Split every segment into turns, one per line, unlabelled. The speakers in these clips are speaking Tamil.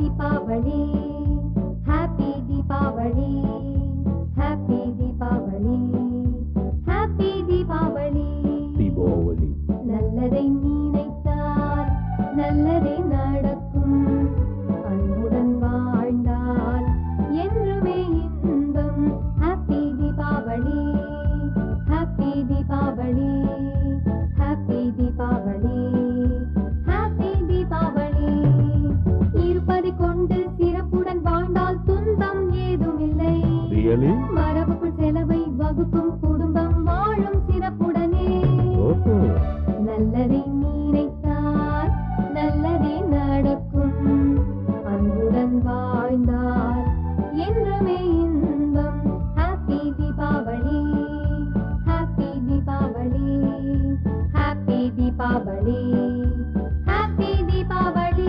Deepavali happy Deepavali happy Deepavali happy Deepavali
Deepavali
நல்லதை நினைத்தால் நல்லதே நடக்கும் அன்புடன் வாழ்ந்தால் என்றுமே இன்பம் happy Deepavali happy Deepavali happy Deepavali happy Deepavali இருப்பதை கொண்டு சிறப்புடன் வாழ்ந்தால் துன்பம் ஏதுமில்லை
ரியலி
மரபுக்குள் செலவை வகுக்கும் குடும்பம் வாழும் சிறப்புடனே
ஓஹோ
நல்லதை நினைத்தால் நல்லதே நடக்கும் அன்புடன் வாழ்ந்தால் என்றுமே இன்பம் happy Deepavali happy Deepavali happy Deepavali happy Deepavali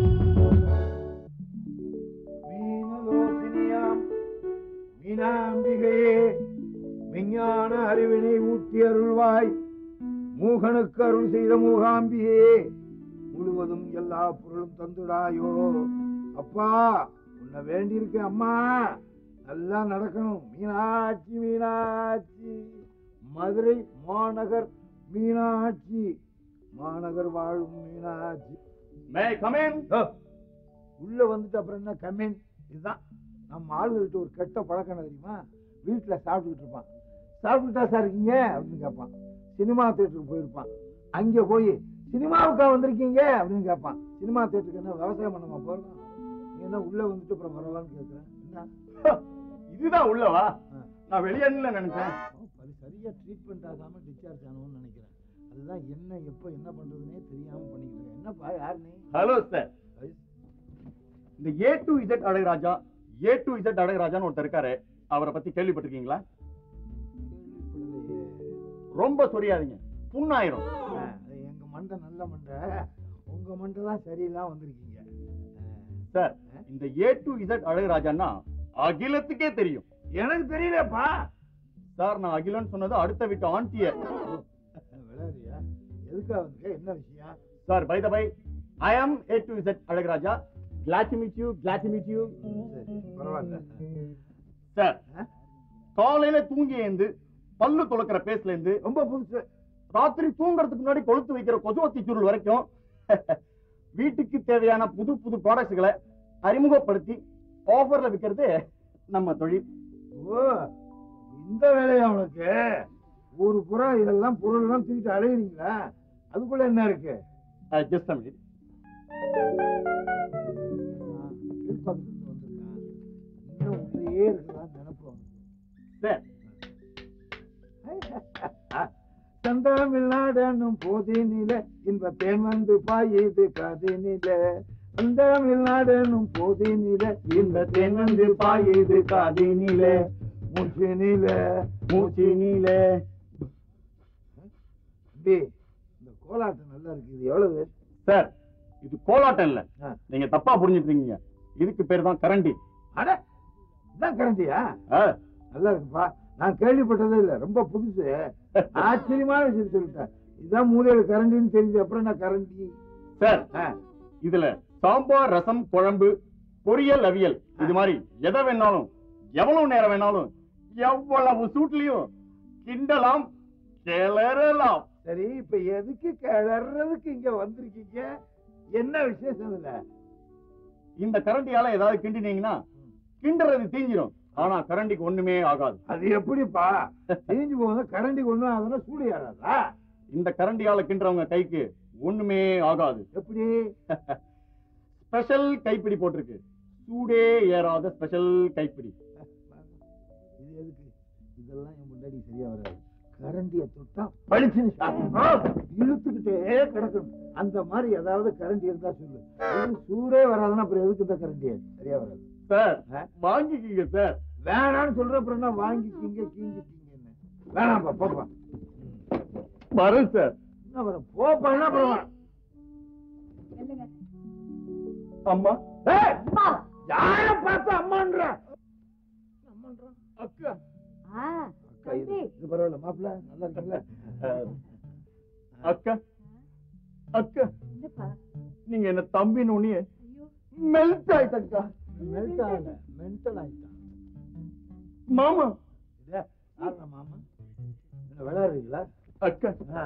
மீனலோசினியாம் மீனாம்பிகையே விஞ்ஞான அறிவினை ஊட்டி அருள்வாய் மூகனுக்கு அருள் செய்த மூகாம்பியே முழுவதும் எல்லா பொருளும் தந்துடாயோ அப்பா உன்னை வேண்டியிருக்கேன் அம்மா நல்லா நடக்கணும் மீனாட்சி மீனாட்சி மதுரை மாநகர் மீனாட்சி மாநகர் வாழும் மீனாட்சி
மே கமேன்
ஓ, உள்ள வந்துட்டு அப்புறம் என்ன கம்மின் இதுதான் நம்ம ஆளுகிட்ட ஒரு கெட்ட பழக்கம் என்ன தெரியுமா வீட்டுல சாப்பிட்டுக்கிட்டு இருப்பான் சாப்பிட்டுட்டா சார் இருக்கீங்க அப்படின்னு கேட்பான் சினிமா தேட்டருக்கு போயிருப்பான் அங்க போய் சினிமாவுக்கா வந்திருக்கீங்க அப்படின்னு கேட்பான் சினிமா தேட்டருக்கு என்ன விவசாயம் பண்ணமா போறோம் நீ என்ன உள்ள வந்துட்டு அப்புறம் வரவான்னு கேட்கிறேன் என்ன
இதுதான் உள்ளவா
ஆ.
நான் வெளியேன்னு நினைச்சேன்
அவன் பரி- சரியா ட்ரீட்மெண்ட் ஆகாம டிஸ்சார்ஜ் ஆனவன்னு நினைக்கிறேன் அதுதான் என்ன எப்போ என்ன பண்றதுன்னே தெரியாம பண்ணிக்கிட்டு இருக்கேன் என்னப்பா யார் நீ
ஹலோ சார் இந்த A to Z Alagaraja A to Z அழகராஜான்னு ஒருத்தர் இருக்காரு அவரை பத்தி கேள்விப்பட்டிருக்கீங்களா
கேள்விப்படலையே
ரொம்ப சொரியாதீங்க புண்ணாயிரும்
ஆ, அது எங்க மண்டை நல்ல மண்டை உங்க மண்டை தான் சரியில்லாம வந்திருக்கீங்க
சார் இந்த ஏ டு இசட் அழகராஜான்னா அகிலத்துக்கே தெரியும்
எனக்கு தெரியலப்பா
சார் நான் அகிலன்னு சொன்னது அடுத்த வீட்டு ஆண்டிய
விளையாடுறியா எதுக்காக வந்து என்ன விஷயம்
sir by the by I am A to Z Alagaraja glad to meet you glad to meet you
சரி பரவாயில்ல
சார் காலையில தூங்கி எழுந்து பல்லு துளக்கிற பேஸ்ல இருந்து
ரொம்ப புதுசு
ராத்திரி தூங்குறதுக்கு முன்னாடி கொளுத்து வைக்கிற கொசுவத்தி சுருள் வரைக்கும் வீட்டுக்கு தேவையான புது புது ப்ராடக்ட்ஸ்களை அறிமுகப்படுத்தி ஆஃபர்ல விற்கிறது நம்ம தொழில்
ஓ இந்த வேலையா உனக்கு ஒரு புறம் இதெல்லாம் பொருள்லாம் தூக்கிட்டு அலையுறீங்களா அதுக்குள்ள என்ன இருக்கு
ஜஸ்ட் அ மினிட்
கீழ்பாக்கத்துல வந்திருக்கான் இன்னும் உள்ளேயே இருக்கலாம் நினைப்பு அவனுக்கு
சார்
சந்தமிழ்நாடனும் போதினில இன்ப தேன் வந்து பாயுது காதினில சந்தமிழ்நாடனும் போதினில இன்ப தேன் வந்து பாயுது காதினில மூச்சினில
மூச்சினில
தம்பி இந்த கோலாட்டம் நல்லா இருக்கு இது எவ்வளவு
சார் இது கோலாட்டம் இல்ல
ஆ.
நீங்க தப்பா புரிஞ்சுக்கிறீங்க இதுக்கு பேர் தான் கரண்டி
அட இதான் கரண்டியா
ஆ,
நல்லா இருக்குப்பா நான் கேள்விப்பட்டதே இல்ல ரொம்ப புதுசு ஆச்சரியமான விஷயம் சொல்லிட்டேன் இதான் மூலையில கரண்டின்னு தெரிஞ்சு அப்புறம் நான் கரண்டி
சார்
ஆ,
இதுல சாம்பார் ரசம் குழம்பு பொரியல் அவியல் இது மாதிரி எதை வேணாலும் எவ்வளவு நேரம் வேணாலும் எவ்வளவு சூட்லயும் கிண்டலாம் கிளறலாம்
சரி இப்ப எதுக்கு கிளறதுக்கு இங்க வந்திருக்கீங்க என்ன விசேஷம் இதுல
இந்த கரண்டியால ஏதாவது கிண்டினீங்கன்னா கிண்டுறது தீஞ்சிரும் ஆனா கரண்டிக்கு ஒண்ணுமே ஆகாது
அது எப்படிப்பா தெரிஞ்சு போகுது கரண்டி ஒண்ணும் ஆகுதுன்னா சூடு ஏறாதா
இந்த கரண்டியால கிண்டுறவங்க கைக்கு ஒண்ணுமே ஆகாது
எப்படி
ஸ்பெஷல் கைப்பிடி போட்டிருக்கு சூடே ஏறாத ஸ்பெஷல் கைப்பிடி
இது எதுக்கு இதெல்லாம் என் முன்னாடி சரியா வராது கரண்டிய தொட்டா பளிச்சுன்னு சாப்பிடும். இழுத்துக்கிட்டே கிடக்கணும் அந்த மாதிரி ஏதாவது கரண்டி இருந்தா சொல்லு இது சூடே வராதுன்னா அப்புறம் எதுக்கு இந்த கரண்டி சரியா வராது
சார்
ஆ?
வாங்கிக்கிங்க சார்
வேணாம்னு சொல்ற அப்புறம் என்ன வாங்கிக்கிங்க கீங்கிக்கிங்கன்னு வேணாம்ப்பா போப்பா
வரேன் சார்
என்ன வரும் போப்பா என்ன அப்புறம் வா.
அம்மா
ஏய், யார பார்த்து அம்மான்ற அம்மான்ற
அக்கா
அக்கா இது இது பரவாயில்ல மாப்பிள்ள நல்லா இருக்குல்ல
அஹ், அக்கா அக்கா நீங்க என்ன தம்பின்னு உடனே மெல்ட் ஆயிட்டக்கா
மெல்ட் ஆகல மென்டல் ஆயிட்டான்
மாமா
இதே யாருடா மாமா என்ன விளையாடுறீங்களா
அக்கா
ஆ.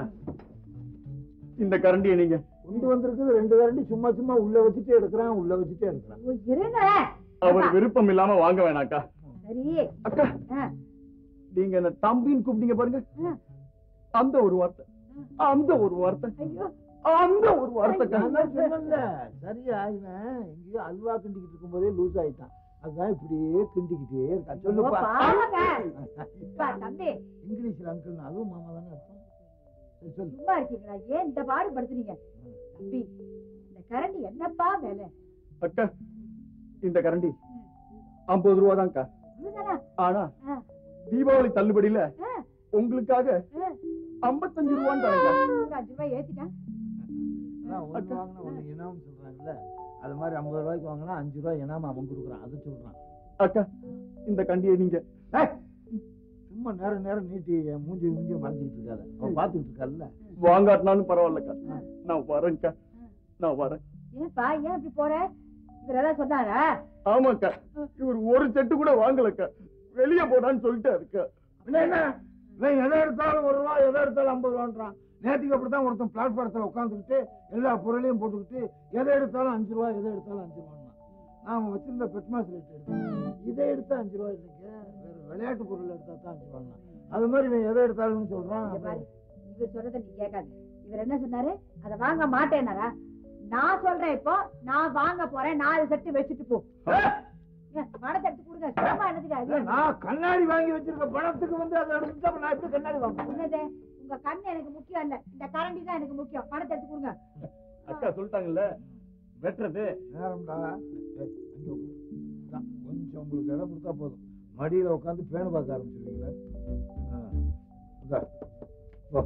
இந்த கரண்டியை நீங்க
கொண்டு வந்திருக்குது ரெண்டு கரண்டி சும்மா சும்மா உள்ள வச்சுட்டே எடுக்கிறான் உள்ள வச்சுட்டே எடுக்கிறான்
ஓ, இருங்க
அவர் விருப்பம் இல்லாம வாங்க வேணாக்கா
சரி
அக்கா
ஆ,
நீங்க என்ன தம்பின்னு கூப்பிட்டீங்க பாருங்க
ஆ.
அந்த ஒரு வார்த்தை அந்த ஒரு வார்த்தை
ஐயோ
அந்த ஒரு வார்த்தைக்கா
நான் தான் சொன்னேன்ல சரியா இவன் எங்கேயோ அல்வா கிண்டிக்கிட்டு இருக்கும்போதே லூஸ் ஆயிட்டான் அதுதான் இப்படியே கிண்டிக்கிட்டே இருக்கான்
ஓ,
சொல்லுப்பா
பாவங்க. அப்பா, தம்பி
இங்கிலீஷ்ல அங்கிள் அதுவும் மாமா தானே அர்த்தம் சரி, சொல்லு
சும்மா இருக்கீங்களா ஏன் இந்த பாடு படுத்துறீங்க தம்பி இந்த கரண்டி என்னப்பா வேலை
அக்கா இந்த கரண்டி ஐம்பது ரூபா தான்க்கா
இவ்வளவுதானா?
ஆனா
ஆ,
தீபாவளி தள்ளுபடியில
ஆ,
உங்களுக்காக
ஆ.
ஐம்பத்தஞ்சு ரூபான்னு தரேங்க
ஒரு அஞ்சு ரூபாய் ஏத்திட்டேன்
அதான் ஒண்ணு
அக்கா.
வாங்கினா ஒண்ணு இனாம் சொல்றாங்கல்ல அது மாதிரி ஐம்பது ரூபாய்க்கு வாங்கினா அஞ்சு ரூபாய் இனாம அவன் கொடுக்குறான் அதை சொல்றான்
அக்கா இந்த கண்டியை நீங்க
ஏய், சும்மா நேரம் நேரம் நீட்டி என் மூஞ்சி மூஞ்சி மறைஞ்சிட்டு இருக்காத அவன் பார்த்துக்கிட்டு இருக்கால்ல
வாங்காட்டினாலும் பரவாயில்லக்கா நான் வரேன்க்கா நான் வரேன்
ஏன்பா ஏன் இப்படி போற இவர் ஏதாவது சொன்னாரா
ஆமாக்கா இவர் ஒரு செட்டு கூட வாங்கலக்கா வெளியே போடான்னு சொல்லிட்டாருக்கா
என்ன என்ன இவன் எதை எடுத்தாலும் ஒரு ரூபா எதை எடுத்தாலும் ஐம்பது ரூபான்றான் நேற்றுக்கு அப்படித்தான் ஒருத்தன் பிளாட்ஃபாரத்தில் உட்காந்துக்கிட்டு எல்லா பொருளையும் போட்டுக்கிட்டு எதை எடுத்தாலும் அஞ்சு ரூபா எதை எடுத்தாலும் அஞ்சு ரூபான்னா நாம வச்சிருந்த பெட்மாஸ் ரேட் எடுத்தோம் இதை எடுத்தா அஞ்சு ரூபா இல்லைங்க வேற விளையாட்டு பொருள் எடுத்தா தான் அஞ்சு ரூபான்னா அது மாதிரி இவன் எதை எடுத்தாலும்னு சொல்றான்
இங்க பாரு, இவர் சொல்றத நீ கேட்காது இவர் என்ன சொன்னாரு அத வாங்க மாட்டேனாரா நான் சொல்றேன் இப்போ நான் வாங்க போறேன் நாலு செட்டு வச்சுட்டு போ ஏன், பணத்தை எடுத்து கொடுங்க சும்மா என்னதுக்கு
ஏய்,
அது
நான் கண்ணாடி வாங்கி வச்சிருக்க பணத்துக்கு வந்து அதை எடுத்துட்டா நான் எப்படி கண்ணாடி வாங்குவேன்
என்னது உங்க கண் எனக்கு முக்கியம் இல்ல இந்த கரண்டி தான் எனக்கு முக்கியம் பணத்தை எடுத்து கொடுங்க
அக்கா சொல்லிட்டாங்கல்ல வெட்டுறது
நேரம்டா ஏய், அங்க உட்காரு. இதான், கொஞ்சம் உங்களுக்கு இடம் கொடுத்தா போதும் மடியில உட்காந்து பேணு பார்க்க ஆரம்பிச்சிருவீங்களா ஆ. இந்தா. போ.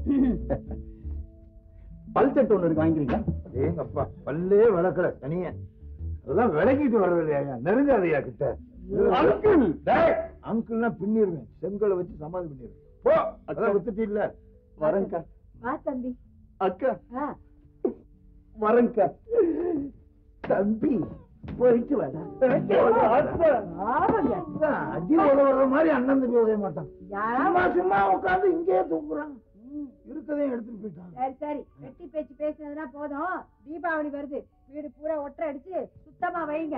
பல் செட்டு ஒண்ணு இருக்கு வாங்கிக்கிறீங்களா
ஏங்கப்பா பல்லே விளக்கல தனியா அதெல்லாம் விளக்கிட்டு வர்றது இல்லையா நெருங்காதையா கிட்ட
அங்கிள்
டேய் அங்கிள்னா பின்னிருவேன் செங்கலை வச்சு சமாதி பண்ணிடுவேன் போ அதான் வித்துட்டு இல்ல
வரேன்க்கா
வா தம்பி
அக்கா
ஆ,
வரேன்க்கா
தம்பி போயிட்டு வாடா
ஆமாங்க
அதான் அடி உதவுற மாதிரி அண்ணன் தம்பி உதய மாட்டான்
யாரா
சும்மா சும்மா உட்காந்து இங்கேயே தூக்குறான் இருக்கதையும் எடுத்துட்டு போயிட்டான்
சரி சரி வெட்டி பேச்சு பேசுனதுனா போதும் தீபாவளி வருது வீடு பூரா ஒற்றை அடிச்சு சுத்தமா வைங்க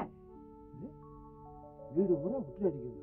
வீடு பூரா விட்டு அடிக்கிறது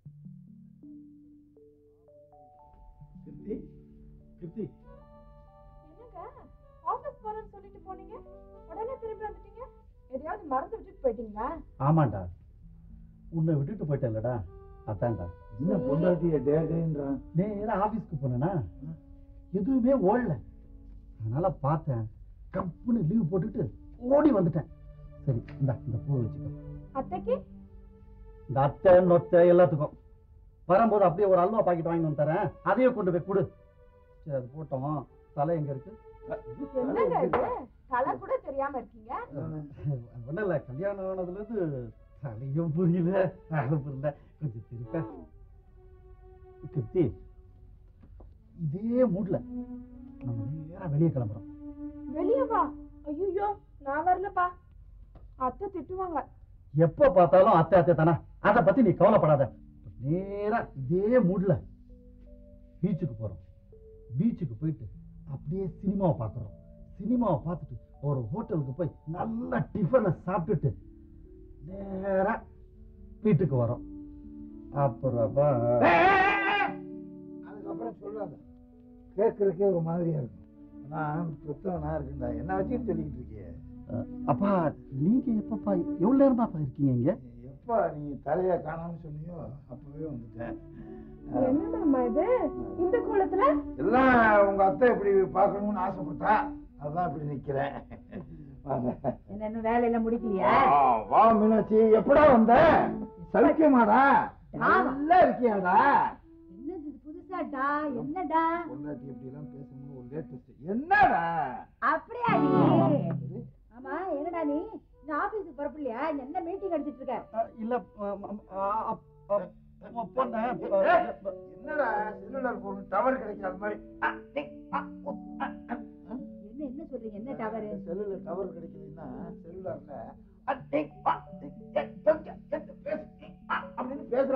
கிருத்தி கிருத்தி
என்னங்க ஆபீஸ் போறேன்னு சொல்லிட்டு போனீங்க உடனே திரும்பி வந்துட்டீங்க எதையாவது மறந்து விட்டுட்டு போயிட்டீங்களா
ஆமாண்டா உன்னை விட்டுட்டு போயிட்டேன்லடா அதான்டா
என்ன பொண்டாட்டிய டே டேன்றான்
நேரா ஆபீஸ்க்கு போனேனா எதுவுமே ஓடல அதனால பார்த்தேன் கப்புன்னு லீவ் போட்டுட்டு ஓடி வந்துட்டேன் சரி இந்த இந்த பூ வச்சுக்கோ
அத்தைக்கு
இந்த அத்தை நொத்தை எல்லாத்துக்கும் வரும்போது அப்படியே ஒரு அல்வா பாக்கெட் வாங்கி வந்து தரேன் அதையே கொண்டு போய் கொடு சரி அது போட்டோம் தலை எங்க இருக்கு
என்னங்க இது தலை கூட தெரியாம இருக்கீங்க
ஒன்றும் இல்லை கல்யாணம் ஆனதுல இருந்து தலையும் புரியல ஆளும் புரியல கொஞ்சம் திருப்ப கிருத்தி இதே மூட்ல நம்ம நேரா வெளியே கிளம்புறோம்
வெளிய வா ஐயோ நான் வரலப்பா அத்தை திட்டுவாங்க
எப்ப பார்த்தாலும் அத்தை அத்தை தானே அதை பத்தி நீ கவலைப்படாத நேரா இதே மூட்ல பீச்சுக்கு போறோம் பீச்சுக்கு போயிட்டு அப்படியே சினிமாவை பார்க்குறோம் சினிமாவை பார்த்துட்டு ஒரு ஹோட்டலுக்கு போய் நல்ல டிஃபனை சாப்பிட்டுட்டு நேரா வீட்டுக்கு வரோம் அப்புறமா
அதுக்கப்புறம் சொல்லாத கேட்கறதுக்கே ஒரு மாதிரியா இருக்கும் நான் புத்தகனா இருக்குண்டா என்ன வச்சுட்டு சொல்லிக்கிட்டு இருக்கிய
அஹ், அப்பா நீங்க எப்பப்பா எவ்வளவு நேரமாப்பா இருக்கீங்க இங்க
எப்ப நீ தலைய காணாம சொன்னியோ அப்பவே வந்துட்டேன்
என்னடாம்மா இது இந்த கோலத்துல
எல்லாம் உங்க அத்தை இப்படி பார்க்கணும்னு ஆசைப்பட்டா அதான் இப்படி நிக்கிறேன் வாங்க.
என்ன இன்னும் வேலையெல்லாம் முடிக்கலையா
ஆ, வா மீனாட்சி எப்படா வந்த சௌக்கியமாடா
ஆமா.
நல்லா இருக்கியாடா
என்னது இது புதுசாடா என்னடா
பொண்டாட்டி எப்படி எல்லாம் பேசணும்னு ஒரு லேட்டஸ்ட் என்னடா
அப்படியா நீ ஆமா என்னடா நீ இந்த ஆபீஸுக்கு புறப்படலையா என்ன மீட்டிங் அடிச்சிட்டு இருக்க
அஹ், இல்ல அஹ், அஹ், அஹ், அஹ், அஹ், பொண்ணு
ஏய், என்னடா செல்லுலார் போன் டவர் கிடைக்காத மாதிரி ஆ, டே, ஆ, ஓ, ஆ, ஆ.
என்ன என்ன சொல்றீங்க என்ன டவரு
செல்லுல டவர் கிடைக்கலன்னா செல்லுலார்ல ஆ, டே, ஆ,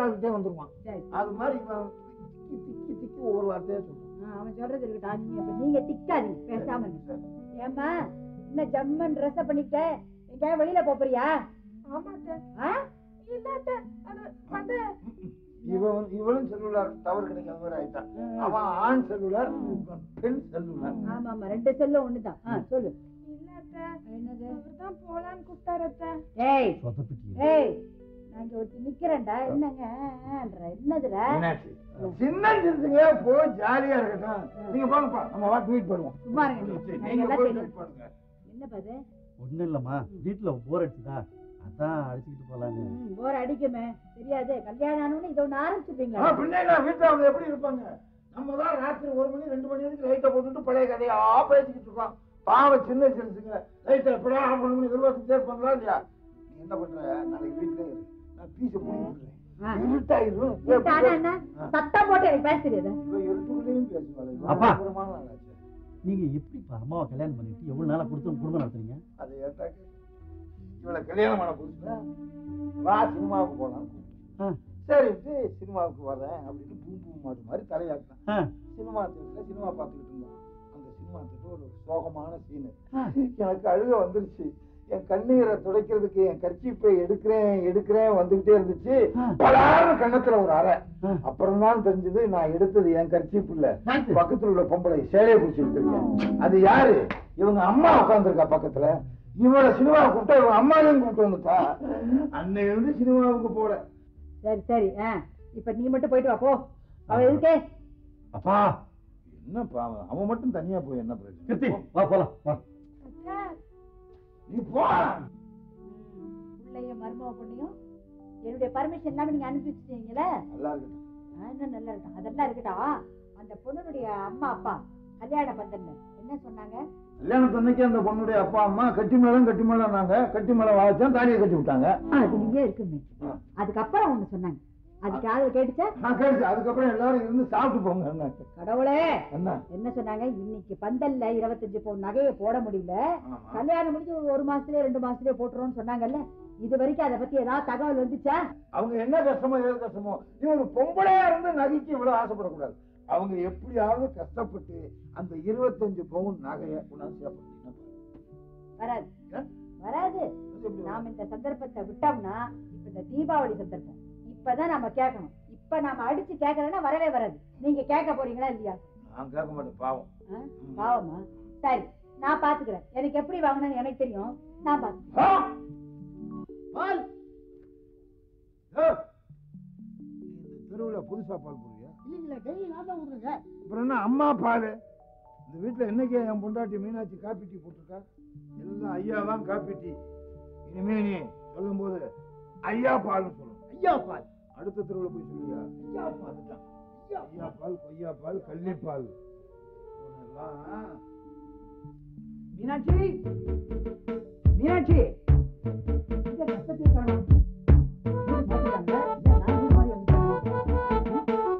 ஆகிட்டே வந்துருவான்
சரி
அது மாதிரி இவன் திக்கி திக்கி திக்கி ஒவ்வொரு வார்த்தையா சொல்றான்
ஆ, அவன் சொல்றது இருக்கட்டும் நீங்க இப்ப நீங்க திக்காதீங்க பேசாம இருங்க. ஏம்மா என்ன ஜம்மன் ட்ரெஸ் பண்ணிக்கிட்ட எங்கேயாவது வெளியில போறியா
ஆமா அத்தை
ஆ
இல்ல அத்தை அது வந்து
இவன் வந்து- இவளும் செல்லுலார் டவர் கிடைக்காத மாதிரி ஆயிட்டான் அவன் ஆண் செல்லுலார் இவன் பெண் செல்லுலார்
ஆமா ஆமா ரெண்டு செல்லும் ஒண்ணுதான் ஆ, சொல்லு
இல்ல அத்தை
என்னது
அவர்தான் போலான்னு கூப்பிட்டாரு அத்தை
ஏய்
சொதப்பிட்டியே
ஏய் நான் இங்க ஒருத்தி நிக்கிறேன்டா என்னங்க ஆன்ற, என்னதுடா
என்னாச்சு சின்ன சிறுசுங்க போய் ஜாலியா இருக்கட்டும் நீங்க போங்கப்பா நம்ம வா ட்வீட் பண்ணுவோம்
சும்மா இருங்க
சரி,
நீங்க.
நீங்க
எனக்கு
போய்
எல்லாம்
ட்வீட் பண்ணுங்க
என்ன பாது
ஒண்ணும் இல்லம்மா வீட்டுல போர் அடிச்சுதா அதான் அடிச்சுக்கிட்டு போலான்னு
போர் அடிக்குமே தெரியாது கல்யாணம் ஆனவனே இதை ஒண்ணு
ஆ,
ஆரம்பிச்சிருப்பீங்களா
பின்ன என்ன, வீட்டுல அவங்க எப்படி இருப்பாங்க நம்ம தான் ராத்திரி ஒரு மணி ரெண்டு மணி வரைக்கும் லைட்டை போட்டுட்டு பழைய கதையா பேசிக்கிட்டு இருக்கோம் பாவம் சின்ன சிறுசுங்க லைட்டை எப்படா ஆஃப் பண்ணி நிர்வாகத்துக்கு இருப்பாங்களா இல்லையா நீ என்ன பண்ற நாளைக்கு வீட்டுல இரு நான் பீஸை பிடிக்கிட்டு
ஆ.
இருட்டாயிரும்
இருட்டு ஆனா என்ன சத்தம் போட்டு எனக்கு பேச தெரியாது
இவன் இருட்டுக்குள்ளேயும் பேசுவாள்
அப்பா.
அப்புறமான நாளாச்சு
நீங்க எப்படிப்பா அம்மாவை கல்யாணம் பண்ணிட்டு எவ்வளவு நாளா கொடுத்து குடும்பம் நடத்துறீங்க
அதை ஏட்டா கேட்டு இவளை கல்யாணம் பண்ண புதுசுல வா சினிமாவுக்கு போலாம்
ஆ.
சரின்ட்டு சினிமாவுக்கு வர்றேன் அப்படின்னு பூ பூ மாட்டு மாதிரி தலையாட்டினேன்
ஆ.
சினிமா தேட்டர்ல சினிமா பார்த்துக்கிட்டு இருந்தோம் அந்த சினிமா தேட்டர் ஒரு சோகமான சீனு
ஆ.
எனக்கு அழுக வந்துருச்சு என் கண்ணீரை துடைக்கிறதுக்கு என் கர்ச்சீப்பை எடுக்கிறேன் எடுக்கிறேன் வந்துகிட்டே இருந்துச்சு
ஆ.
பலாறு கண்ணத்துல ஒரு அறை
ஆ.
அப்புறம் தான் தெரிஞ்சது நான் எடுத்தது என் கர்ச்சீப் இல்ல
யாரு?
பக்கத்துல உள்ள பொம்பளை சேலையை பிடிச்சி எடுத்திருக்கேன் அது யாரு இவங்க அம்மா உட்காந்துருக்கா பக்கத்துல இவள சினிமாவை கூப்பிட்டா இவன் அம்மாவையும் கூப்பிட்டு வந்துட்டா அன்னையில இருந்து சினிமாவுக்கு போல
சரி சரி ஆ இப்ப நீ மட்டும் போயிட்டு வா போ அவ எதுக்கே
அப்பா
என்ன பாவம் அவன் மட்டும் தனியா போய் என்ன
கிருத்தி
பிரச்சனை
வா போலாம் வா
அத்தை
நீ போ
பிள்ளைய மருமக பொண்ணையும் என்னுடைய பர்மிஷன் இல்லாம நீங்க அனுப்பி வச்சுட்டீங்களே
நல்லா இருக்கட்டும்
ஆ, இன்னும் நல்லா இருக்கட்டும் அதெல்லாம் இருக்கட்டும் அந்த பொண்ணுடைய அம்மா அப்பா கல்யாண பந்தல்ல என்ன சொன்னாங்க
கல்யாணத்தன்னைக்கு அந்த பொண்ணுடைய அப்பா அம்மா கட்டி மேளம் கட்டி மேளம் நாங்க கட்டி மேளம் வாய்ச்சான் தாலியை கட்டி விட்டாங்க
அதுலயே இருக்குமே
ஆ.
அதுக்கப்புறம் ஒண்ணு சொன்னாங்க அதுக்கு ஆளு கேட்டுச்சா
நான் கேட்டு அதுக்கப்புறம் எல்லாரும் இருந்து சாப்பிட்டு போங்க என்ன
கடவுளே
என்ன
என்ன சொன்னாங்க இன்னைக்கு பந்தல்ல இருபத்தஞ்சு பவுன் நகையை போட முடியல
ஆமா.
கல்யாணம் முடிஞ்சு ஒரு ஒரு மாசத்துலயே ரெண்டு மாசத்துலயே போட்டுருவோம்னு சொன்னாங்கல்ல இது வரைக்கும் அதை பத்தி ஏதாவது தகவல் வந்துச்சா
அவங்க என்ன கஷ்டமோ ஏது கஷ்டமோ நீ ஒரு பொம்பளையா இருந்து நகைக்கு இவ்வளவு ஆசைப்படக்கூடாது அவங்க எப்படியாவது கஷ்டப்பட்டு அந்த இருபத்தஞ்சு பவுன் நகையை கொண்டாந்து சேர்ப்பாங்க
வராது
ஏன்?
வராது
அது எப்படி
நாம இந்த சந்தர்ப்பத்தை விட்டோம்னா இப்ப இந்த தீபாவளி சந்தர்ப்பம் இப்பதான் நாம கேட்கணும் இப்ப நாம அடிச்சு கேட்கலன்னா வரவே வராது நீங்க கேட்க போறீங்களா இல்லையா
நான் கேட்க மாட்டேன் பாவம்
ஆ? பாவமா சரி நான் பாத்துக்கிறேன் எனக்கு எப்படி வாங்கணும்னு எனக்கு தெரியும் நான் பாத்துக்கிறேன்
ஆ! பால் ஏ! நீ இந்த தெருவுல புதுசா பால் போடுறியா
இல்ல டெய்லி நான் தான் விடுறேங்க
அப்புறம் என்ன அம்மா பால் இந்த வீட்டுல என்னைக்கு என் பொண்டாட்டி மீனாட்சி காப்பி டீ போட்டிருக்கா எல்லாம் ஐயா தான் காப்பி டீ இனிமே நீ சொல்லும்போது ஐயா பால்னு சொல்லணும்
ஐயா பால்
அடுத்த தெருவுல போய் சொல்லுங்க
ஐயா பால்
ஐயா பால் கொய்யா பால் கள்ளிப்பால் உன்னெல்லாம்
மீனாட்சி மீனாட்சி இங்க சத்தத்தை காணோம். வீடு மாத்திட்டாங்க. இல்ல, நான் வீடு மாறி வந்துட்டேன்.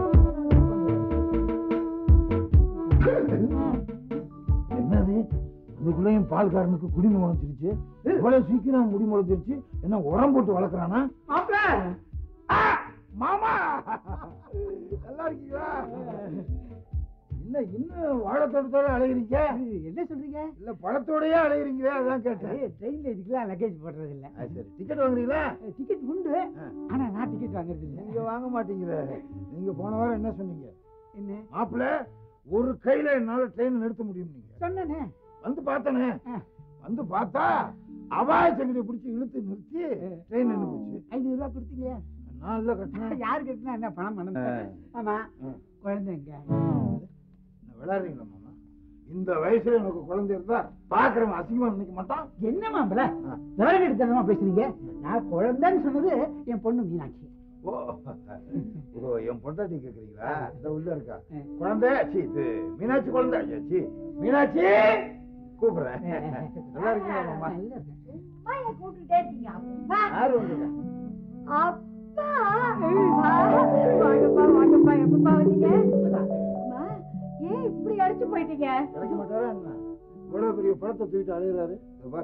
என்னது அதுக்குள்ளேயும் பால்காரனுக்கு குடிமை முளைச்சிருச்சு இவ்வளவு சீக்கிரம் குடி முளைச்சிருச்சு என்ன உரம் போட்டு வளர்க்குறானா
மாப்பிள,
ஆ, மாமா நல்லா இருக்கீங்களா என்ன இன்னும் வாழைத்தோட்டத்தோட அலைகிறீங்க
இது என்ன சொல்றீங்க
இல்ல பழத்தோடயே அலைகிறீங்களே அதான் கேட்டேன்
ஏய், ட்ரெயின்ல இதுக்கெல்லாம் லக்கேஜ் போடுறது இல்ல
அது சரி டிக்கெட் வாங்குறீங்களா
டிக்கெட் உண்டு
ஆ.
ஆனா நான் டிக்கெட் வாங்குறது இல்ல
நீங்க வாங்க மாட்டீங்களே நீங்க போன வாரம் என்ன சொன்னீங்க
என்ன
மாப்பிள்ள ஒரு கையில என்னால ட்ரெயின் நிறுத்த முடியும் நீங்க
சொன்னனே
வந்து பார்த்தனே
ஆ.
வந்து பார்த்தா அபாய சங்கிலியை பிடிச்சி இழுத்து நிறுத்தி ட்ரெயின் நின்று போச்சு
ஐநூறு ரூபாய் கொடுத்தீங்க
நான் இல்ல கட்டினேன்
யாரு கட்டினா என்ன பணம் பணம் ஆமா
ஆ.
குழந்தைங்க
நான் விளையாடுறீங்களா மாமா இந்த வயசுல எனக்கு குழந்தை இருந்தா பாக்குறவன் அசிங்கமா நினைக்க மாட்டான்
என்ன மாப்பிள விவரம் எடுத்தனமா பேசுறீங்க நான் குழந்தைன்னு சொன்னது என் பொண்ணு மீனாட்சி
ஓ ஓ என் பொண்டாட்டி கேக்குறீங்களா இந்த உள்ள இருக்கா
ஆ.
குழந்தை சி இது மீனாட்சி குழந்தை ஐயா, சி மீனாட்சி கூப்பிடுறேன் நல்லா இருக்கீங்களா மாமா
நல்லா இருக்கேன்.
சும்மா ஏன் கூப்பிட்டுட்டே இருக்கீங்க அப்பா
யாரு வந்துருக்கா
அப்பா வாங்கப்பா வாங்கப்பா எப்பப்பா வந்தீங்க அம்மா ஏன் இப்படி அடிச்சு போயிட்டீங்க
கிடைக்க மாட்டாரா என்ன இவ்வளவு பெரிய பழத்தை தூக்கிட்டு அலையிறாரு இதோ பார்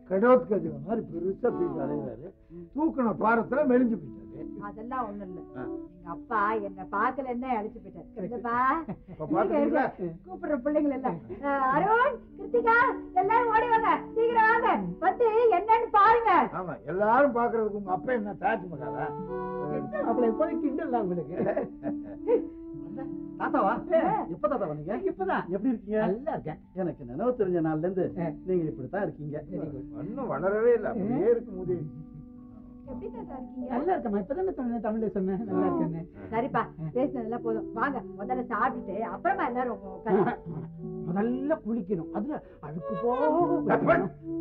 கடவுத் கஜ மாதிரி பெருசா தூக்கி அலைகிறாரு தூக்குன பாரத்துல மெலிஞ்சு போயிட்டாரு
அதெல்லாம் ஒண்ணும் இல்ல
ஆ.
எங்க அப்பா என்ன பாக்கல என்ன அழைச்சு போயிட்டாரு இந்தப்பா,
இப்ப
இருங்க,
பாத்தீங்களா
இருங்க. கூப்பிடுற பிள்ளைங்க எல்லாம் அஹ், அருண் கிருத்திகா எல்லாரும் ஓடி வாங்க சீக்கிரம் வாங்க வந்து என்னன்னு பாருங்க
ஆமா எல்லாரும் பாக்குறதுக்கு உங்க அப்பா என்ன தாஜ்மஹாலா
அப்பல இப்போதைக்கு கிண்டல் உங்களுக்கு
தாத்தாவா எப்ப தாத்தா வந்தீங்க
இப்பதான்
எப்படி இருக்கீங்க
நல்லா இருக்கேன்
எனக்கு நினைவு தெரிஞ்ச நாள்ல இருந்து
ஆ.
நீங்க இப்படித்தான் இருக்கீங்க
இன்னும் வளரவே இல்லை அப்படியே இருக்கு மூதேவி
எப்படி தாத்தா இருக்கீங்க
நல்லா இருக்கேன் இப்பதானே சொன்னேன் தமிழ்ல சொன்னேன் நல்லா இருக்கேன்னு
சரிப்பா பேசினதெல்லாம் போதும் வாங்க முதல்ல சாப்பிட்டுட்டு அப்புறமா எல்லாரும் உட்காந்து
முதல்ல குளிக்கணும் அதுல அழுக்கு போக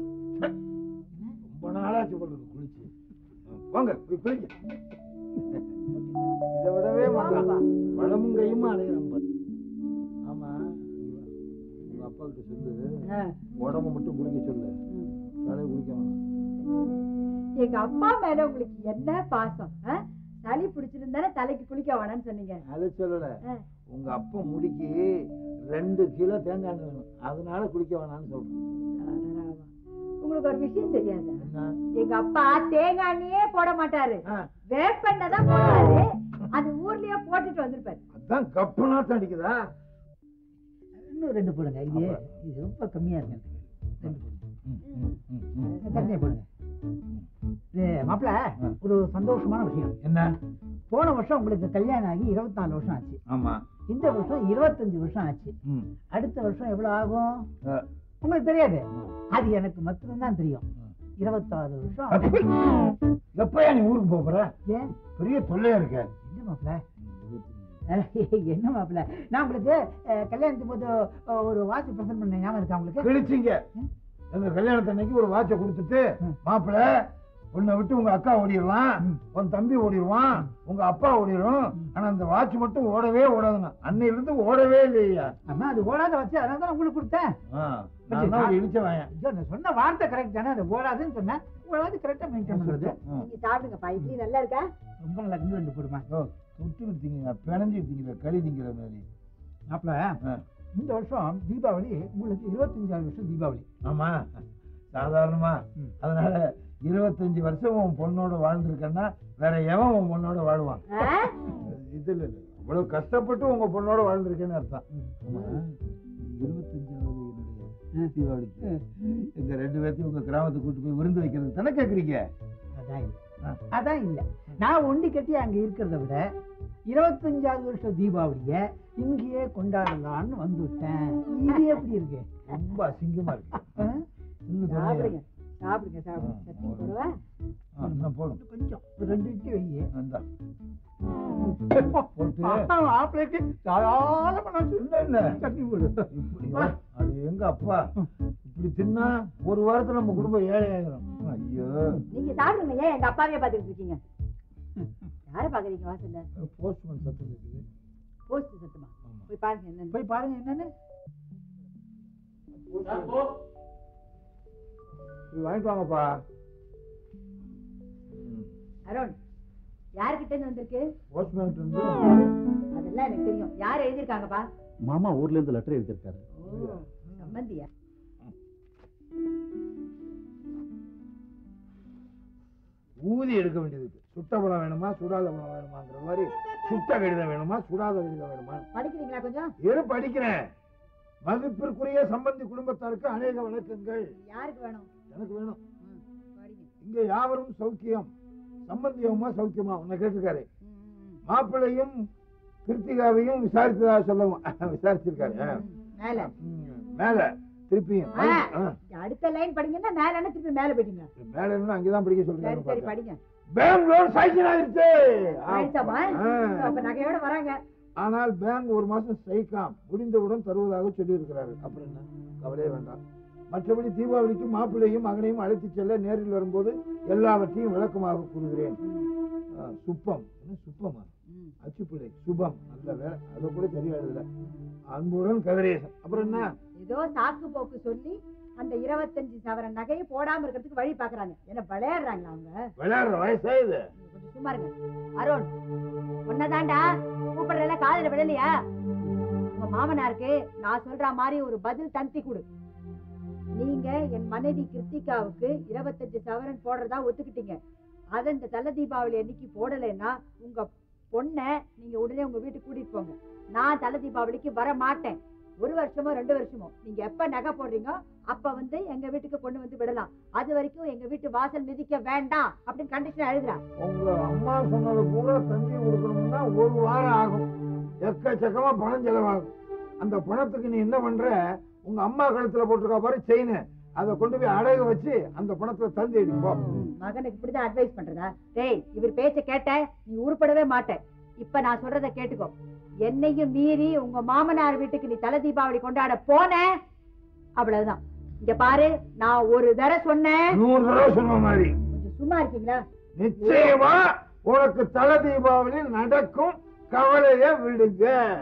ரொம்ப நாளாச்சு போல இருக்கு குளிச்சு போங்க போய் குளிங்க இதை விடவே மாட்டான்
வாங்கப்பா.
வளமும் கையுமா அலையிறான் பாரு. ஆமா உங்க அப்பா கிட்ட சொல்லு உடம்ப மட்டும் குளிக்க சொல்லு தலையை குளிக்க வேணாம்
எங்க அப்பா மேல உங்களுக்கு என்ன பாசம் ஆ? சளி பிடிச்சிருந்தானே தலைக்கு குளிக்க வேணாம்னு சொன்னீங்க
அதை சொல்லல
ஆ.
உங்க அப்பா முடிக்கு ரெண்டு கிலோ தேங்காய் எண்ணெய் வேணும் அதனால குளிக்க வேணாம்னு சொல்றேன்
அடராமா. உங்களுக்கு ஒரு விஷயம் தெரியாது
என்ன
எங்க அப்பா தேங்காய் எண்ணெயே போட மாட்டாரு
ஆ,
வேப்பெண்ணெய் தான் போடுவாரு அது ஊர்லயே போட்டுட்டு வந்திருப்பாரு
அதான் கப்புனா தடிக்குதா
இன்னும் ரெண்டு போடுங்க இது இது ரொம்ப கம்மியா இருக்கு ரெண்டு போடுங்க தண்ணியை போடுங்க இது மாப்பிள ஒரு சந்தோஷமான விஷயம்
என்ன
போன வருஷம் உங்களுக்கு கல்யாணம் ஆகி இருபத்தி நாலு வருஷம் ஆச்சு
ஆமா
இந்த வருஷம் இருபத்தஞ்சு வருஷம் ஆச்சு
ம்.
அடுத்த வருஷம் எவ்வளவு ஆகும்
ஆ.
உங்களுக்கு தெரியாது அது எனக்கு மட்டும்தான் தெரியும் இருபத்தாறு வருஷம் ஆகும்.
எப்பயா நீ ஊருக்கு போப் போற
ஏன்
பெரிய தொல்லையா இருக்க
என்ன மாப்பிள என்ன மாப்பிள நான் உங்களுக்கு அஹ், கல்யாணத்துக்கு போது அஹ், ஒரு வாட்ச் பிரசன்ட் பண்ண ஞாபகம் இருக்கா உங்களுக்கு
கிழிச்சிங்க எங்க கல்யாணத்தன்னைக்கு ஒரு வாட்சை கொடுத்துட்டு
ம்.
மாப்பிள உன்னை விட்டு உங்க அக்கா ஓடிடலாம்
ம்.
உன் தம்பி ஓடிடுவான் உங்க அப்பா ஓடிடும் ஆனா அந்த வாட்ச் மட்டும் ஓடவே ஓடாதுண்ணா அன்னையில இருந்து ஓடவே இல்லையா
அம்மா அது ஓடாத வச்சு அதனால தான் உங்களுக்கு கொடுத்தேன்
நான் தான் ஒரு இழிச்ச வாயன்
ஐயோ நான் சொன்ன வார்த்தை கரெக்ட் தானே அது ஓடாதுன்னு சொன்னேன் ஓடாது கரெக்டா மெயின்டைன் பண்றது
நீங்க சாப்பிடுங்கப்பா இட்லி நல்லா இருக்கா
ரொம்ப நல்லா இன்னும் ரெண்டு போடுமா
தொட்டு விட்டீங்க பிணைஞ்சு விட்டீங்க களி திங்கிற மாதிரி
மாப்பிள
ஆ.
இந்த வருஷம் தீபாவளி உங்களுக்கு இருபத்தஞ்சாவது வருஷம் தீபாவளி
ஆமா சாதாரணமா
ம்.
அதனால இருபத்தஞ்சு வருஷம் உன் பொண்ணோட வாழ்ந்திருக்கேன்னா வேற எவன் உன் பொண்ணோட வாழ்வான்
ஆ?
இது இல்ல இல்ல. இவ்வளவு கஷ்டப்பட்டு உங்க பொண்ணோட வாழ்ந்திருக்கேன்னு அர்த்தம் ஆமா, இருபத்தஞ்சாவது என்னுடைய தீபாவளிக்கு எங்க ரெண்டு பேர்த்தையும் உங்க கிராமத்துக்கு கூட்டு போய் விருந்து வைக்கிறது தானே கேக்குறீங்க
அதான் இல்ல
ஆ.
அதான் இல்ல நான் ஒண்டி கட்டி அங்க இருக்கிறத விட இருபத்தஞ்சாவது வருஷம் தீபாவளிய இங்கேயே கொண்டாடலாம்னு வந்துட்டேன் இது எப்படி இருக்கு
ரொம்ப அசிங்கமா இருக்கு
ஆ?
இன்னும்
சாப்பிடுங்க
சொல்லுங்க.
சாப்பிடுங்க சாப்பிடுங்க
ஆ.
சட்னி போடுவா
ஆ, இன்னும் போடும்
கொஞ்சம் ஒரு ரெண்டு இட்லி வை
இந்தா. போட்டு
ஆப்பிளைக்கு தாராளமா நான்
இல்ல, இல்ல.
சட்னி போடு
இப்படி வா. அது எங்க அப்பா இப்படி தின்னா ஒரு வாரத்துல நம்ம குடும்பம் ஏழை ஆயிரும் ஐயோ
நீங்க சாப்பிடுங்க ஏன் எங்க அப்பாவே பாத்துக்கிட்டு இருக்கீங்க யாரை பாக்குறீங்க வாசல்ல
போஸ்ட்மேன் சத்தம் இருக்குது
போஸ்ட் சத்தமா
ஆமா.
போய் பாருங்க என்னன்னு
போய் பாருங்க என்னன்னு
போய் வாங்கிட்டு வாங்கப்பா
அருண் யாருக்கிட்ட இருந்து வந்திருக்கு
போஸ்ட்மேன் இருந்து
அதெல்லாம் எனக்கு தெரியும் யார் எழுதியிருக்காங்கப்பா
மாமா ஊர்ல இருந்து லெட்டர் எழுதியிருக்காரு
ஓ சம்பந்தியா
ஊதி எடுக்க வேண்டியது இருக்கு. சுட்ட பழம் வேணுமா சுடாத பழம் வேணுமாங்கிற மாதிரி சுட்ட கடிதம் வேணுமா சுடாத கடிதம் வேணுமா
படிக்கிறீங்களா கொஞ்சம்
இரு படிக்கிறேன் மதிப்பிற்குரிய சம்பந்தி குடும்பத்தாருக்கு அநேக வணக்கங்கள்
யாருக்கு வேணும்
எனக்கு வேணும்
ம், படிங்க
இங்க யாவரும் சௌக்கியம் சம்பந்தியமா சௌக்கியமா உன்னை கேட்டிருக்காரு
ம், ம்,
மாப்பிள்ளையும் கிருத்திகாவையும் விசாரித்ததா சொல்லவும் விசாரிச்சிருக்காரு ஆ.
ம். மேல
ம், மேல திருப்பியும்
ஆ.
ஆ.
அடுத்த லைன் படிங்கன்னா மேல என்ன திருப்பி மேல போயிட்டீங்க
மேல இருந்து அங்கதான் படிக்க
சரி சரி
சொல்றாரு
படிங்க
பெங்களூர் சைக்கிள் ஆயிருச்சு
ஆயிடுச்சாமா
ஆ.
அப்ப நகையோட வராங்க
ஆனால் பேங்க் ஒரு மாசம் ஸ்ட்ரைக்காம் முடிந்தவுடன் தருவதாக சொல்லி இருக்கிறாரு அப்புறம் என்ன கவலையே வேண்டாம் மற்றபடி தீபாவளிக்கு மாப்பிள்ளையும் மகனையும் அழைத்து செல்ல நேரில் வரும்போது எல்லாவற்றையும் விளக்கமாக கூறுகிறேன் ஆ, சுப்பம் என்ன சுப்பமா
ம்.
அச்சுப்பிள்ளை சுபம் நல்ல வேலை அதை கூட சரியா எழுதல அன்புடன் கதிரேசன் அப்புறம் என்ன
ஏதோ சாக்கு போக்கு சொல்லி அந்த இருபத்தஞ்சு சவரன் நகையை போடாம இருக்கிறதுக்கு வழி பாக்குறாங்க என்ன விளையாடுறாங்களா அவங்க
விளையாடுற வயசா இது
நீங்க கொஞ்சம் சும்மா இருங்க அருண் உன்னதாண்டா கூப்பிடுறதுல காதுல விழலையா உங்க மாமனாருக்கு நான் சொல்ற மாதிரி ஒரு பதில் தந்தி கொடு நீங்க என் மனைவி கிருத்திகாவுக்கு இருபத்தஞ்சு சவரன் போடுறதா ஒத்துக்கிட்டீங்க அதை இந்த தல தீபாவளி அன்னைக்கு போடலைன்னா உங்க பொண்ணை நீங்க உடனே உங்க வீட்டுக்கு கூட்டிட்டு போங்க நான் தல தீபாவளிக்கு வர மாட்டேன் ஒரு வருஷமோ ரெண்டு வருஷமோ நீங்க எப்ப நகை போடுறீங்க அப்ப வந்து எங்க வீட்டுக்கு கொண்டு வந்து விடலாம் அது வரைக்கும் எங்க வீட்டு வாசல் மிதிக்க வேண்டாம் அப்படின்னு கண்டிஷன் எழுதுறா
உங்க அம்மா சொன்னது பூரா தந்தி கொடுக்கணும்னா ஒரு வாரம் ஆகும் எக்கச்சக்கமா பணம் செலவாகும் அந்த பணத்துக்கு நீ என்ன பண்ற உங்க அம்மா கழுத்துல போட்டிருக்கா பாரு செயின் அதை கொண்டு போய் அடகு வச்சு அந்த பணத்தை தந்தி அடிப்போ
ம், மகனுக்கு இப்படிதான் அட்வைஸ் பண்றதா டேய் இவர் பேச்ச கேட்ட நீ உருப்படவே மாட்ட இப்ப நான் சொல்றத கேட்டுக்கோ என்னையும் மீறி உங்க மாமனார் வீட்டுக்கு நீ தலை தீபாவளி கொண்டாட போன அவ்வளவுதான் இங்க பாரு நான் ஒரு தடவை சொன்னேன்
நூறு தடவை சொன்ன மாதிரி
கொஞ்சம் சும்மா இருக்கீங்களா
நிச்சயமா உனக்கு தல தீபாவளி நடக்கும் கவலைய விடுங்க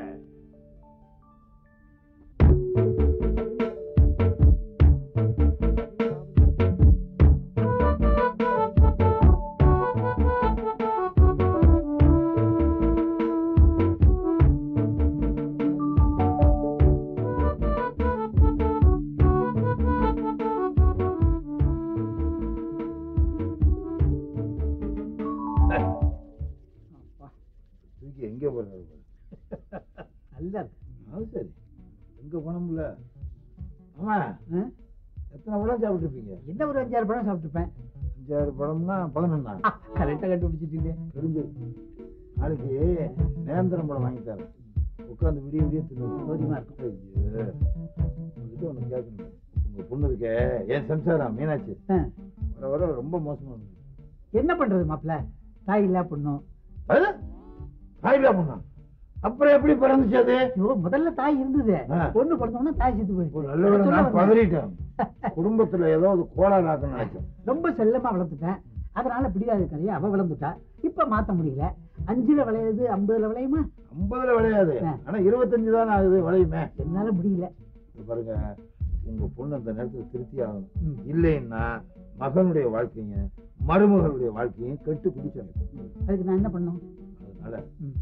தூக்கி எங்க போறாரு பாரு.
நல்லா இருக்கு
அது சரி எங்க பணம்ல ஆமா
ஆ?
எத்தனை படம் சாப்பிட்டுருப்பீங்க
என்ன ஒரு அஞ்சாறு பழம் சாப்பிட்டுப்பேன்
அஞ்சாறு படம்னா பதினொன்னா
கரெக்டாக கண்டுபிடிச்சிட்டீங்க
தெரிஞ்சது நாளைக்கு நேந்திரம் படம் வாங்கி தரேன் உட்காந்து விடிய விடிய தின்னு
சௌரியமா இருக்கும்
ஐயோ உங்ககிட்ட ஒன்று கேட்கணும் உங்க பொண்ணு இருக்கே என் சம்சாரம் மீனாட்சி
ஆ.
வர வர ரொம்ப மோசமா இருக்கு
என்ன பண்றது மாப்பிள்ள தாய் இல்லா பொண்ணும்
அது தாயிலா பொண்ணா அப்புறம் எப்படி பிறந்துச்சு அது
ஐயோ முதல்ல தாய் இருந்தது
ஆ.
பொண்ணு பிறந்தோன்னா தாய் செத்து
ஒரு
போயிடுச்சு
நல்ல வேளை
சொல்ல
நான்
வந்தேன்.
பதறிட்டேன் குடும்பத்துல ஏதாவது கோளாறு ஆக்கணும் நினைச்சேன்
ரொம்ப செல்லமா வளர்த்துட்டேன் அதனால பிடிக்காத கரையை அவ வளர்ந்துட்டா இப்ப மாத்த முடியல அஞ்சுல விளையுது ஐம்பதுல விளையுமா
ஐம்பதுல விளையாது
ஆ.
ஆனா இருபத்தஞ்சு தானே ஆகுது விளையுமே
என்னால முடியல
இது பாருங்க உங்க பொண்ணு அந்த நேரத்துல திருப்தி ஆகணும்
ம்.
இல்லைன்னா மகனுடைய வாழ்க்கையும் மருமகளுடைய வாழ்க்கையும் கெட்டு குடிச்சாங்க
அதுக்கு நான் என்ன பண்ணும்
அதனால
ம்.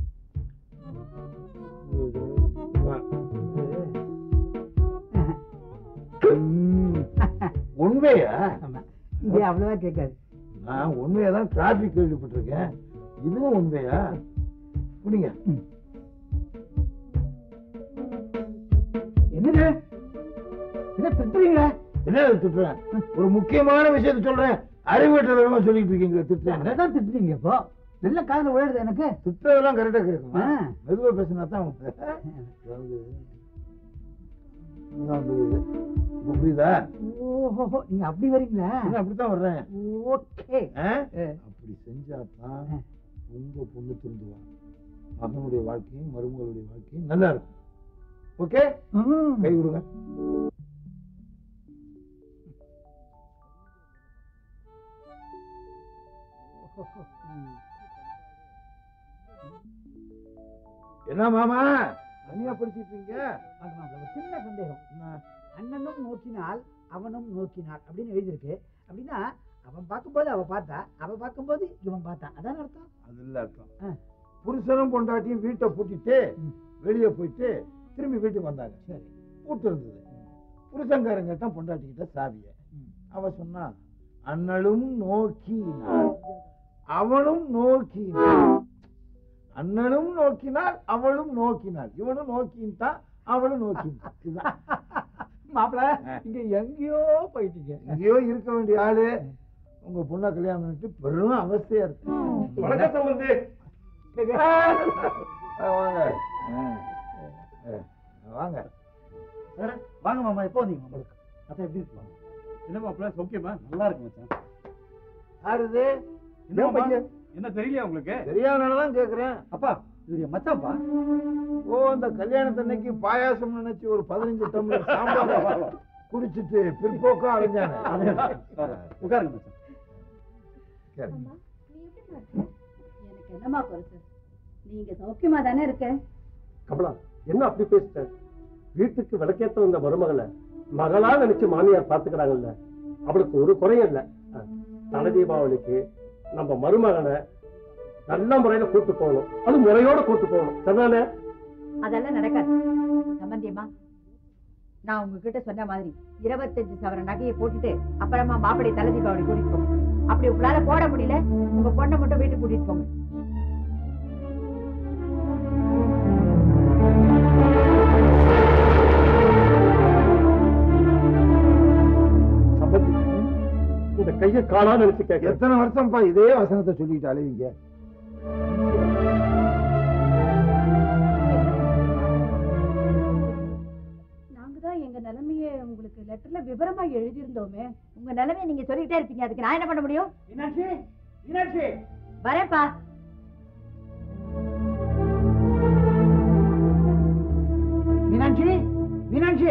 ம். உண்மையா
ஆமா இது அவ்வளவா கேட்காது
நான் உண்மையா தான் டிராபிக் கேள்விப்பட்டிருக்கேன் இதுவும் உண்மையா புடிங்க
என்னது என்ன திட்டுறீங்களா
என்ன திட்டுறேன் ஒரு முக்கியமான விஷயத்த சொல்றேன் அறிவுட்டதமா சொல்லிட்டு இருக்கீங்க திட்டுறேன்
அதான் திட்டுறீங்க இப்போ நல்ல காதுல விழுது எனக்கு
திட்டதெல்லாம் கரெக்டா கேட்குமா
ஆ.
மெதுவா பேசினா தான் அதாவது இதுதான் வந்து இப்ப புரியுதா
ஓஹோ நீங்க அப்படி வரீங்களா
நான் அப்படித்தான் வர்றேன்
ஓகே
ஆ? அப்படி செஞ்சா தான் உங்க பொண்ணு திருந்துவா மகனுடைய வாழ்க்கையும் மருமகளுடைய வாழ்க்கையும் நல்லா இருக்கும் ஓகே கை கொடுங்க என்ன மாமா தனியா படிச்சிட்டு இருக்கீங்க
சின்ன சந்தேகம்
என்ன?
அண்ணனும் நோக்கினால் அவனும் நோக்கினாள் அப்படின்னு எழுதியிருக்கு அப்படின்னா அவன் பார்க்கும்போது அவ பார்த்தா அவ பார்க்கும்போது இவன் பார்த்தான் அதான் அர்த்தம்
அது இல்ல அர்த்தம்
ஆ.
புருஷனும் பொண்டாட்டியும் வீட்டை பூட்டிட்டு
ம்.
வெளியே போயிட்டு திரும்பி வீட்டுக்கு வந்தாங்க
சரி
பூட்டு இருந்தது புருஷன்காரன் கேட்டான் பொண்டாட்டி கிட்ட சாவிய
ம்.
அவ சொன்னா அண்ணலும் நோக்கினாள் அவனும் நோக்கினாள் அண்ணனும் நோக்கினாள் அவளும் நோக்கினாள் இவனும் நோக்கின்ட்டான் அவளும் நோக்கின்ட்டான் இதுதான்
மாப்பிள
ஆ.
இங்க எங்கேயோ போயிட்டீங்க
எங்கேயோ இருக்க வேண்டிய ஆளு உங்க பொண்ணை கல்யாணம் பண்ணிட்டு பெரும் அவஸ்தையா இருக்கு
வணக்கம் சம்பந்தி
ஆ, வாங்க ஆ. ஆ, வாங்க
வாங்க மாமா எப்போ வந்தீங்க மாமா அதான் எப்படி இருக்கலாம்
என்ன மாப்பிள்ள சௌக்கியமா
நல்லா இருக்கு மச்சான்
யாரு இது
என்ன பையன் என்ன தெரியலையா உங்களுக்கு
தெரியாதனாலதான் கேக்குறேன்
அப்பா இது என் மச்சான்ப்பா
ஓ இந்த கல்யாணத்தன்னைக்கு பாயாசம் நினைச்சு ஒரு பதினஞ்சு டம்ளர் சாம்பார் குடிச்சிட்டு பிற்போக்கா அடைஞ்சானே
உட்காருங்க மச்சான்
சரி.
அம்மா நீ எப்படி இருக்க
எனக்கு என்னமா குறைச்சு நீங்க சௌக்கியமா தானே இருக்க
கமலா என்ன அப்படி பேசிட்ட வீட்டுக்கு விளக்கேத்த வந்த மருமகளை மகளா நினைச்சு மாமியார் பாத்துக்கிறாங்கல்ல அவளுக்கு ஒரு குறையும் இல்ல அஹ், தலை தீபாவளிக்கு நம்ம மருமகனை நல்ல முறையில கூட்டு போகணும் அது முறையோட கூட்டு போகணும் சரிதானே
அதெல்லாம் நடக்காது சம்பந்தியம்மா நான் உங்ககிட்ட சொன்ன மாதிரி இருபத்தஞ்சு சவர நகையை போட்டுட்டு அப்புறமா மாப்பிள்ளை தலை தீபாவளி கூட்டிட்டு போங்க அப்படி உங்களால போட முடியல உங்க பொண்ணை மட்டும் வீட்டுக்கு கூட்டிட்டு போங்க
சம்பந்தி இந்த கையை காலா நினைச்சு கேட்க
எத்தனை வருஷம்ப்பா இதே வசனத்தை சொல்லிட்டு அழுவீங்க
நாங்க தான் எங்க நிலைமைய உங்களுக்கு லெட்டர்ல விவரமா எழுதியிருந்தோமே உங்க நிலைமையை நீங்க சொல்லிக்கிட்டே இருப்பீங்க அதுக்கு நான் என்ன பண்ண முடியும்
மீனாட்சி மீனாட்சி
வரேன்ப்பா
மீனாட்சி மீனாட்சி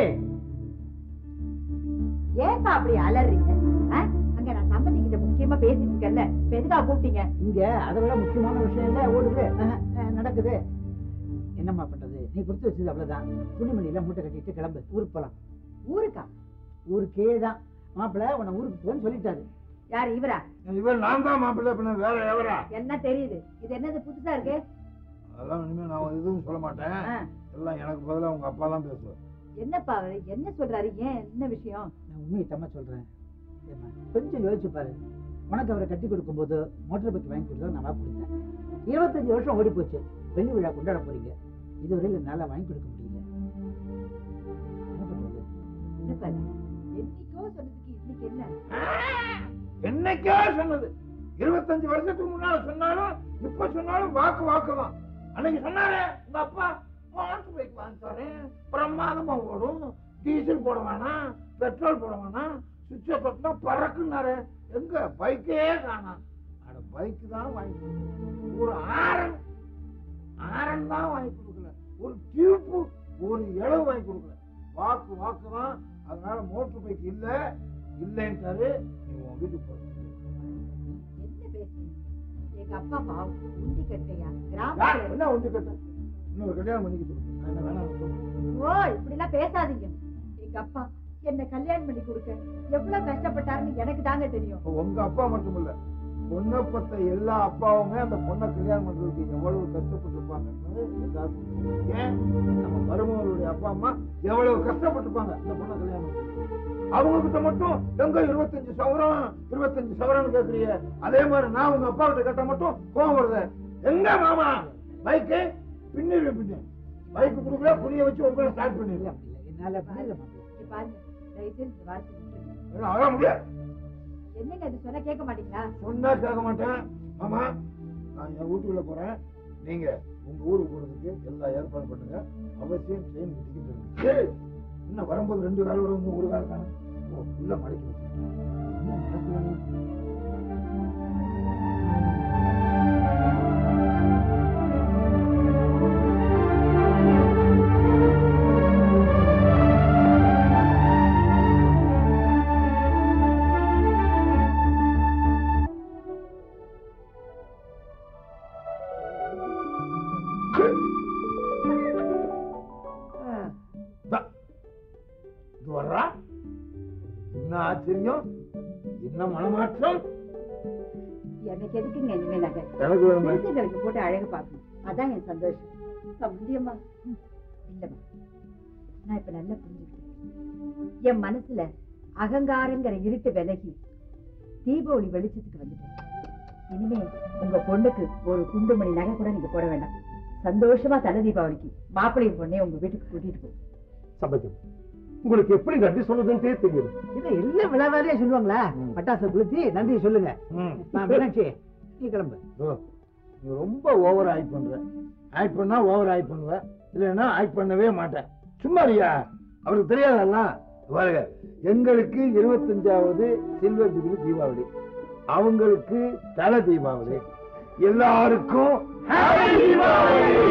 ஏன்பா அப்படி அலறீங்க ஆ? அங்க நான் சம்பந்தி கிட்ட முக்கியமா பேசிட்டு இருக்கேன்ல இப்ப எதுக்காக கூப்பிட்டீங்க
இங்க அதை விட முக்கியமான விஷயம் இல்ல ஓடுது அஹ், அஹ், நடக்குது என்னம்மா பண்றது நீ கொடுத்து வச்சது அவ்வளவுதான் துணிமணியில மூட்டை கட்டிட்டு கிளம்பு ஊருக்கு போலாம்
ஊருக்கா
ஊருக்கே தான் மாப்பிள்ளை உன்னை ஊருக்கு போன்னு சொல்லிட்டாரு
யார் இவரா
இவர் நான் தான் மாப்பிள்ளை பின்ன வேற எவரா
என்ன தெரியுது இது என்னது புதுசா இருக்கு
அதெல்லாம் இனிமே நான் எதுவும் சொல்ல மாட்டேன்
ஆ.
எல்லாம் எனக்கு பதிலா உங்க அப்பா தான் பேசுவார்
என்னப்பா அவரு என்ன சொல்றாரு ஏன் என்ன விஷயம்
நான் உண்மையை தம்மா சொல்றேன் ஏம்மா, கொஞ்சம் யோசிச்சு பாரு உனக்கு அவரை கட்டி கொடுக்கும்போது மோட்டர் பைக் வாங்கி கொடுத்தா நான் வாக்கு கொடுத்தேன் இருபத்தஞ்சு வருஷம் ஓடி போச்சு வெள்ளி விழா கொண்டாட போறீங்க இதுவரையில் என்னால வாங்கி கொடுக்க முடியல என்ன பண்றது
என்னப்பா இது? என்னைக்கோ சொன்னதுக்கு இன்னைக்கு என்ன
என்னைக்கா சொன்னது இருபத்தஞ்சு வருஷத்துக்கு முன்னால சொன்னாலும் இப்ப சொன்னாலும் வாக்கு வாக்கு தான் அன்னைக்கு சொன்னாரே உங்க அப்பா மோட்டர் பைக் வாங்கி தரேன் பிரமாதமா ஓடும் டீசல் போட வேணாம் பெட்ரோல் போட வேணாம் சுவிட்சை தொட்டினா பறக்குன்னாரு எங்க பைக்கே காணாம் அட பைக் தான் வாங்கி கொடுக்கல. ஒரு ஆரன் ஆரன் தான் வாங்கி கொடுக்கல ஒரு டியூப்பு ஒரு இளவு வாங்கி கொடுக்கல வாக்கு வாக்கு தான் அதனால மோட்டர் பைக் இல்ல இல்லைன்ட்டாரு நீ உன் வீட்டுக்கு போற
என்ன பேசுறீங்க எங்க அப்பா பாவம் உண்டி கட்டையா
யார்?
கிராமத்துல
என்ன ஒன்று கட்ட இன்னொரு கல்யாணம் பண்ணிக்க சொல்லு நான் என்ன வேணாம் சொல்றேன்.
ஓ இப்படி எல்லாம் பேசாதீங்க எங்க அப்பா என்ன கல்யாணம் பண்ணி கொடுக்க எவ்வளவு கஷ்டப்பட்டாருன்னு எனக்கு தாங்க தெரியும்
இப்ப உங்க அப்பா மட்டும் இல்ல பொண்ணை பத்த எல்லா அப்பாவுமே அந்த பொண்ணை கல்யாணம் பண்றதுக்கு எவ்வளவு கஷ்டப்பட்டிருப்பாங்கன்னு எல்லாத்துக்கும் தெரியும். ஏன் நம்ம மருமகளுடைய அப்பா அம்மா எவ்வளவு கஷ்டப்பட்டிருப்பாங்க இந்த பொண்ணை கல்யாணம் பண்றதுக்கு. அவங்க கிட்ட மட்டும் எங்க இருபத்தஞ்சு சவரம் இருபத்தஞ்சு சவரம்னு கேக்குறீங்க அதே மாதிரி நான் உங்க அப்பா கிட்ட கேட்ட மட்டும் கோவம் வருது எங்க மாமா பைக்கு பின்னிரு பின்னு பைக்கு கொடுக்கல புரிய வச்சு உங்களை ஸ்டார்ட்
இல்ல
பண்ணிடலாம்
அப்படி இல்லை என்னால முடியல மாப்பிள்ளை
இங்க பாருங்க தயவு செய்து இந்த வார்த்தை விட்டுருங்க.
அதான் முடியாது
என்னங்க அது சொன்னா கேட்க மாட்டீங்களா
சொன்னா கேட்க மாட்டேன் மாமா நான் என் வீட்டுக்குள்ள போறேன் நீங்க உங்க ஊருக்கு போறதுக்கு எல்லா ஏற்பாடு பண்ணுங்க அவசியம் ட்ரெயின் டிக்கெட் இருக்கு சரி இன்னும் வரும்போது ரெண்டு காலோட வந்து ஒரு கால் தானே ஓ உள்ள மடக்கி வச்சிருக்கேன். என்ன நடக்குதுன்னு? ஆ, தா. இது வர்றா என்ன ஆச்சரியம் என்ன மனமாற்றம்
எனக்கு எதுக்குங்க இனிமே நகை
எனக்கு வேணுமே
சிறுத்தைகளுக்கு போட்டு அழகு பார்க்கணும் அதான் என் சந்தோஷம் சம்பந்தியம்மா இல்லம்மா நான் இப்ப நல்லா புரிஞ்சுக்கிட்டேன் என் மனசுல அகங்காரங்கிற இருட்டு விலகி தீபாவளி வெளிச்சத்துக்கு வந்துட்டேன் இனிமே உங்க பொண்ணுக்கு ஒரு குண்டுமணி நகை கூட நீங்க போட வேண்டாம் சந்தோஷமா தலை தீபாவளிக்கு மாப்பிள்ளையும் பொண்ணே உங்க வீட்டுக்கு கூட்டிட்டு போ
சம்பந்தி உங்களுக்கு எப்படி நன்றி சொல்றதுன்றே தெரியல
இதை எல்லாம் விழா வேலையா சொல்லுவாங்களா பட்டாசு குளுத்தி நன்றி சொல்லுங்க
ம்.
நான் மீனாட்சி நீ கிளம்பு
ஓ, நீ ரொம்ப ஓவர் ஆக்ட் பண்ற ஆக்ட் பண்ணா ஓவர் ஆக்ட் பண்ணுவ இல்லைன்னா ஆக்ட் பண்ணவே மாட்டேன் சும்மா இல்லையா அவருக்கு தெரியாதல்ல பாருங்க எங்களுக்கு இருபத்தஞ்சாவது சில்வர் ஜூபிலி தீபாவளி அவங்களுக்கு தலை தீபாவளி எல்லாருக்கும் happy Deepavali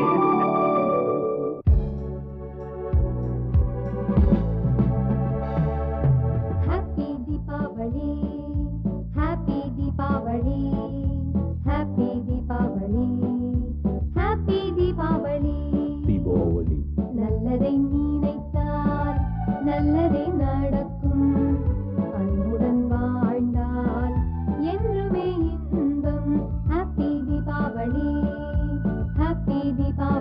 Happy Deepavali, Happy Deepavali, Happy Deepavali, Happy Deepavali.
Deepavali
நல்லதை நினைத்தால் நல்லதே நடக்கும் அன்புடன் வாழ்ந்தால் என்றுமே இன்பம் happy Deepavali happy Deepavali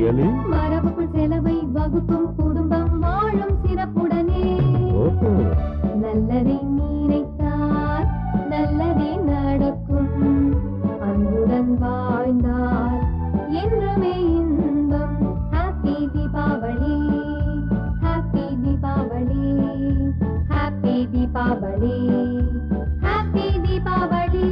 really
மரபுக்குள் செலவை வகுக்கும் குடும்பம் வாழும் சிறப்புடனே
ஓஹோ
நல்லதை நினைத்தால் நல்லதே நடக்கும் அன்புடன் வாழ்ந்தால் என்றுமே இன்பம் happy Deepavali happy Deepavali happy Deepavali happy Deepavali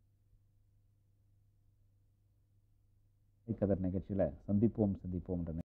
கதர் நிகழ்ச்சியில் சந்திப்போம் சந்திப்போம் என்ற